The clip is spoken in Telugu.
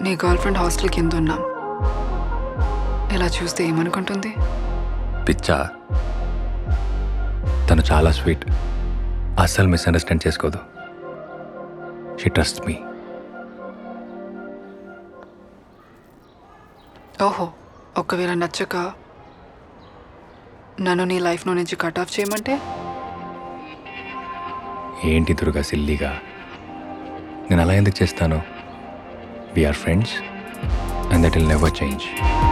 నీ గర్ల్ ఫ్రెండ్ హాస్టల్ కింద ఉన్నాం ఇలా చూస్తే ఏమనుకుంటుంది పిచ్చా తను చాలా స్వీట్ అస్సలు మిస్అండర్స్టాండ్ చేసుకోదు షీ ట్రస్ట్ మీ ఓహో ఒకవేళ నచ్చక నన్ను నీ లైఫ్లో నుంచి కట్ ఆఫ్ చేయమంటే ఏంటి దుర్గా సిల్లీగా నేను అలా ఎందుకు చేస్తాను we are friends and that will never change